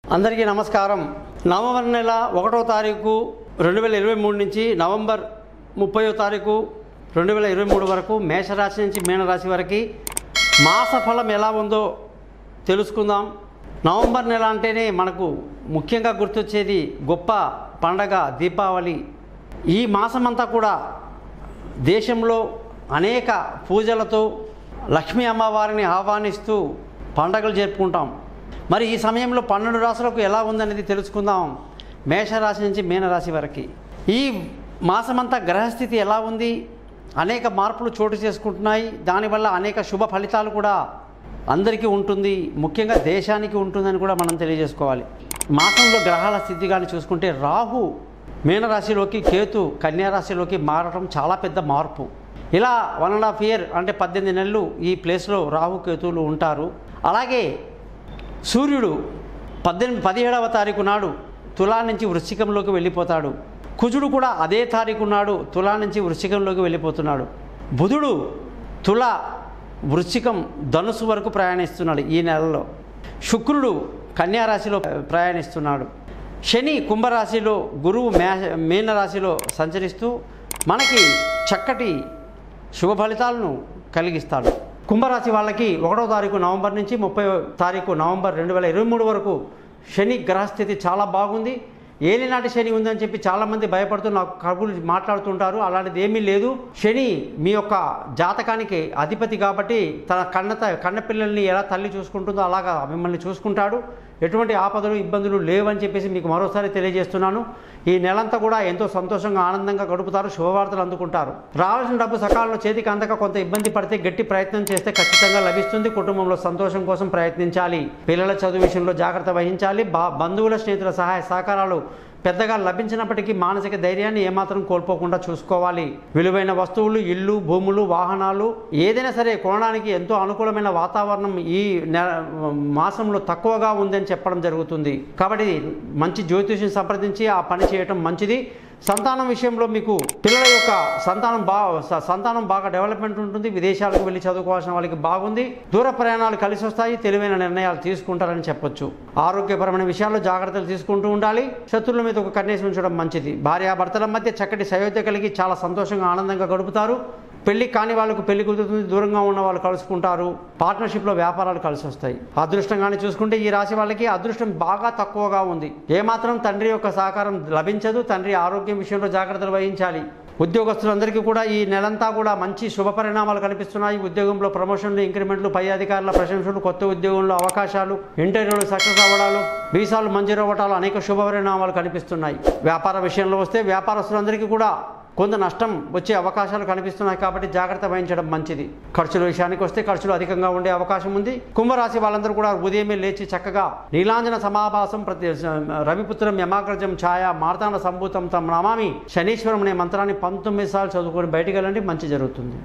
అందరికీ నమస్కారం నవంబర్ నెల ఒకటో తారీఖు రెండు వేల ఇరవై మూడు నుంచి నవంబర్ ముప్పయో తారీఖు రెండు వేల ఇరవై మూడు వరకు మేషరాశి నుంచి మీనరాశి వరకు మాస ఫలం ఎలా ఉందో తెలుసుకుందాం నవంబర్ నెల అంటేనే మనకు ముఖ్యంగా గుర్తొచ్చేది గొప్ప పండగ దీపావళి ఈ మాసమంతా కూడా దేశంలో అనేక పూజలతో లక్ష్మీ అమ్మవారిని ఆహ్వానిస్తూ పండగలు జరుపుకుంటాం మరి ఈ సమయంలో పన్నెండు రాశులకు ఎలా ఉందనేది తెలుసుకుందాం మేషరాశి నుంచి మీనరాశి వరకు ఈ మాసమంతా గ్రహస్థితి ఎలా ఉంది అనేక మార్పులు చోటు చేసుకుంటున్నాయి దానివల్ల అనేక శుభ ఫలితాలు కూడా అందరికీ ఉంటుంది ముఖ్యంగా దేశానికి ఉంటుందని కూడా మనం తెలియజేసుకోవాలి మాసంలో గ్రహాల స్థితి కానీ చూసుకుంటే రాహు మీనరాశిలోకి కేతు కన్యారాశిలోకి మారడం చాలా పెద్ద మార్పు ఇలా వన్ అండ్ హాఫ్ ఇయర్ అంటే పద్దెనిమిది నెలలు ఈ ప్లేస్లో రాహు కేతువులు ఉంటారు అలాగే సూర్యుడు పద్దెనిమిది పదిహేడవ తారీఖు నాడు తులా నుంచి వృశ్చికంలోకి వెళ్ళిపోతాడు కుజుడు కూడా అదే తారీఖు నాడు తులా నుంచి వృశ్చికంలోకి వెళ్ళిపోతున్నాడు బుధుడు తుల వృశ్చికం ధనుసు వరకు ప్రయాణిస్తున్నాడు ఈ నెలలో శుక్రుడు కన్యారాశిలో ప్రయాణిస్తున్నాడు శని కుంభరాశిలో గురువు మే మీనరాశిలో సంచరిస్తూ మనకి చక్కటి శుభ ఫలితాలను కలిగిస్తాడు కుంభరాశి వాళ్ళకి ఒకటో తారీఖు నవంబర్ నుంచి ముప్పై తారీఖు నవంబర్ రెండు వేల ఇరవై మూడు వరకు శని గ్రహస్థితి చాలా బాగుంది ఏలినాటి శని ఉందని చెప్పి చాలామంది భయపడుతూ నాకు కబుర్లు మాట్లాడుతుంటారు అలాంటిది ఏమీ లేదు శని మీ యొక్క జాతకానికి అధిపతి కాబట్టి తన కన్నత కన్నపిల్లల్ని ఎలా తల్లి చూసుకుంటుందో అలాగా మిమ్మల్ని చూసుకుంటాడు ఎటువంటి ఆపదలు ఇబ్బందులు లేవని చెప్పేసి మీకు మరోసారి తెలియజేస్తున్నాను ఈ నెలంతా కూడా ఎంతో సంతోషంగా ఆనందంగా గడుపుతారు శుభవార్తలు అందుకుంటారు రావాల్సిన డబ్బు సకాలంలో చేతికి అందక కొంత ఇబ్బంది పడితే గట్టి ప్రయత్నం చేస్తే ఖచ్చితంగా లభిస్తుంది కుటుంబంలో సంతోషం కోసం ప్రయత్నించాలి పిల్లల చదువు విషయంలో జాగ్రత్త వహించాలి బా బంధువుల స్నేహితుల సహాయ సహకారాలు పెద్దగా లభించినప్పటికీ మానసిక ధైర్యాన్ని ఏమాత్రం కోల్పోకుండా చూసుకోవాలి విలువైన వస్తువులు ఇల్లు భూములు వాహనాలు ఏదైనా సరే కొనడానికి ఎంతో అనుకూలమైన వాతావరణం ఈ నె మాసంలో తక్కువగా ఉందని చెప్పడం జరుగుతుంది కాబట్టి మంచి జ్యోతిష్యం సంప్రదించి ఆ పని చేయటం మంచిది సంతానం విషయంలో మీకు పిల్లల యొక్క సంతానం బాగా సంతానం బాగా డెవలప్మెంట్ ఉంటుంది విదేశాలకు వెళ్ళి చదువుకోవాల్సిన వాళ్ళకి బాగుంది దూర ప్రయాణాలు కలిసి వస్తాయి తెలివైన నిర్ణయాలు తీసుకుంటారని చెప్పొచ్చు ఆరోగ్యపరమైన విషయాల్లో జాగ్రత్తలు తీసుకుంటూ ఉండాలి శత్రువుల మీద ఒక కన్నేసి ఉంచడం మంచిది భార్యాభర్తల మధ్య చక్కటి సయోధ్య కలిగి చాలా సంతోషంగా ఆనందంగా గడుపుతారు పెళ్లి కాని వాళ్ళకు పెళ్లి కుదురుతుంది దూరంగా ఉన్న వాళ్ళు కలుసుకుంటారు పార్ట్నర్షిప్లో వ్యాపారాలు కలిసి వస్తాయి అదృష్టంగానే చూసుకుంటే ఈ రాశి వాళ్ళకి అదృష్టం బాగా తక్కువగా ఉంది ఏమాత్రం తండ్రి యొక్క సహకారం లభించదు తండ్రి ఆరోగ్యం విషయంలో జాగ్రత్తలు వహించాలి ఉద్యోగస్తులందరికీ కూడా ఈ నెలంతా కూడా మంచి శుభ పరిణామాలు కనిపిస్తున్నాయి ఉద్యోగంలో ప్రమోషన్లు ఇంక్రిమెంట్లు పై అధికారుల ప్రశంసలు కొత్త ఉద్యోగంలో అవకాశాలు ఇంటర్వ్యూలు సక్సెస్ అవ్వడాలు వీసాలు మంజూరు అవ్వటాలు అనేక శుభ పరిణామాలు కనిపిస్తున్నాయి వ్యాపార విషయంలో వస్తే వ్యాపారస్తులందరికీ కూడా కొంత నష్టం వచ్చే అవకాశాలు కనిపిస్తున్నాయి కాబట్టి జాగ్రత్త వహించడం మంచిది ఖర్చుల విషయానికి వస్తే ఖర్చులు అధికంగా ఉండే అవకాశం ఉంది కుంభరాశి వాళ్ళందరూ కూడా ఉదయమే లేచి చక్కగా నీలాంజన సమాభాసం ప్రతి రవిపుత్రం యమాగ్రజం ఛాయ మార్తాండ సంభూతం తమ నమామి శనీశ్వరం అనే మంత్రాన్ని పంతొమ్మిది సార్లు చదువుకొని బయటికి వెళ్ళండి మంచి జరుగుతుంది